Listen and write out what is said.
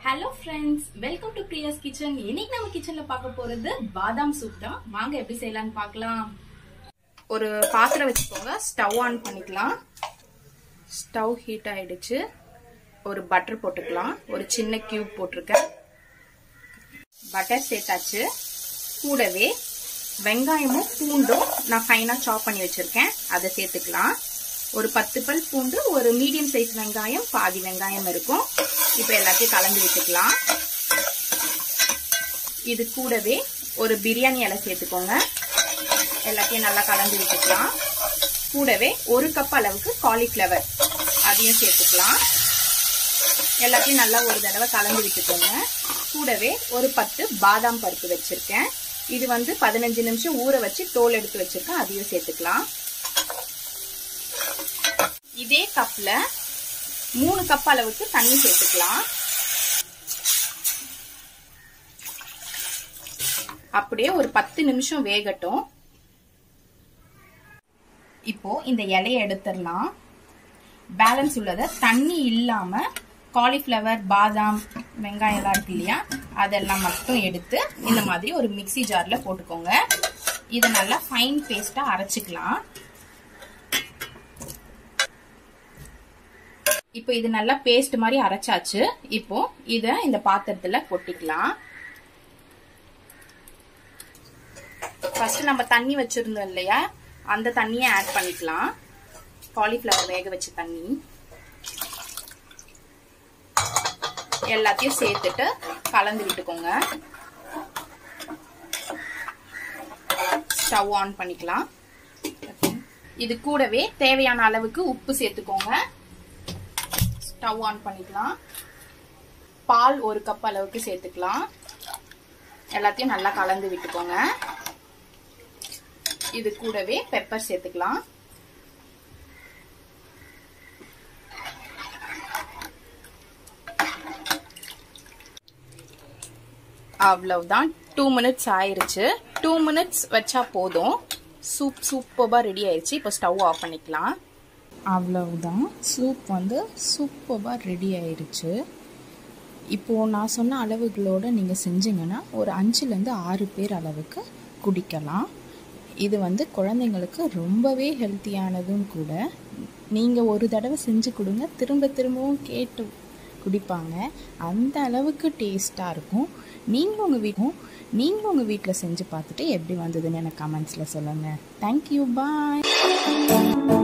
hello friends welcome to Priya's kitchen இன்னைக்கு நம்ம கிச்சன்ல பார்க்க போறது பாதாம் சூப் தான் வாங்க எப்படி செய்யலாம்னு பார்க்கலாம் ஒரு பாத்திரம் வச்சுக்கோங்க ஸ்டவ் ஆன் பண்ணிக்கலாம் ஸ்டவ் ஹீட் ஆயிடுச்சு ஒரு பட்டர் போட்டுக்கலாம் ஒரு சின்ன கியூப் போட்டிருக்கேன் பட்டர் சேர்த்தாச்சு கூடவே வெங்காயமும் பூண்டும் நான் ஃபைனாக சாப் பண்ணி வச்சிருக்கேன் அதை சேர்த்துக்கலாம் ஒரு பத்து பல் பூண்டு ஒரு மீடியம் சைஸ் வெங்காயம் பாதி வெங்காயம் இருக்கும் இப்போ எல்லாத்தையும் கலந்து விட்டுக்கலாம் இது கூடவே ஒரு பிரியாணி இலை சேர்த்துக்கோங்க எல்லாத்தையும் நல்லா கலந்து விட்டுக்கலாம் கூடவே ஒரு கப் அளவுக்கு காலிஃப்ளவர் அதையும் சேர்த்துக்கலாம் எல்லாத்தையும் நல்லா ஒரு தடவை கலந்து விட்டுக்கோங்க கூடவே ஒரு பத்து பாதாம் பருப்பு வச்சிருக்கேன் இது வந்து பதினஞ்சு நிமிஷம் ஊற வச்சு தோல் எடுத்து வச்சிருக்கேன் அதையும் சேர்த்துக்கலாம் இதே கப்ல மூணு கப் அளவுக்கு தண்ணி சேர்த்துக்கலாம் அப்படியே ஒரு பத்து நிமிஷம் வேகட்டும் இப்போ இந்த இலைய எடுத்துடலாம் பேலன்ஸ் உள்ளதை தண்ணி இல்லாம காலிஃப்ளவர் பாதாம் வெங்காயம் எல்லாம் இருக்கு இல்லையா அதெல்லாம் மட்டும் எடுத்து இந்த மாதிரி ஒரு மிக்சி ஜார்ல போட்டுக்கோங்க இதை நல்லா ஃபைன் பேஸ்டா அரைச்சிக்கலாம் இப்போ இது நல்லா பேஸ்ட் மாதிரி அரைச்சாச்சு இப்போ இத இந்த பாத்திரத்துல கொட்டிக்கலாம் ஃபர்ஸ்ட் நம்ம தண்ணி வச்சிருந்தோம் இல்லையா அந்த தண்ணியை ஆட் பண்ணிக்கலாம் காலிஃப்ளவர் வேக வச்ச தண்ணி எல்லாத்தையும் சேர்த்துட்டு கலந்து விட்டுக்கோங்க ஸ்டவ் ஆன் பண்ணிக்கலாம் இது கூடவே தேவையான அளவுக்கு உப்பு சேர்த்துக்கோங்க ஸ்டவ் ஆன் பண்ணிக்கலாம் பால் ஒரு கப் அளவுக்கு சேர்த்துக்கலாம் எல்லாத்தையும் நல்லா கலந்து விட்டுக்கோங்க இது கூடவே பெப்பர் சேர்த்துக்கலாம் அவ்வளவுதான் டூ மினிட்ஸ் ஆயிருச்சு டூ மினிட்ஸ் வச்சா போதும் சூப் சூப்பராக ரெடி ஆயிடுச்சு இப்போ ஸ்டவ் ஆஃப் பண்ணிக்கலாம் அவ்வளவுதான் சூப் வந்து சூப்பராக ரெடி ஆயிடுச்சு இப்போது நான் சொன்ன அளவுகளோடு நீங்கள் செஞ்சீங்கன்னா ஒரு அஞ்சுலேருந்து ஆறு பேர் அளவுக்கு குடிக்கலாம் இது வந்து குழந்தைங்களுக்கு ரொம்பவே ஹெல்த்தியானதும் கூட நீங்கள் ஒரு தடவை செஞ்சு கொடுங்க திரும்ப திரும்பவும் கேட்டு குடிப்பாங்க அந்த அளவுக்கு டேஸ்ட்டாக இருக்கும் நீங்களும் உங்கள் வீட்டும் நீங்களும் உங்கள் வீட்டில் செஞ்சு பார்த்துட்டு எப்படி வந்ததுன்னு எனக்கு கமெண்ட்ஸில் சொல்லுங்கள் தேங்க்யூ பாய்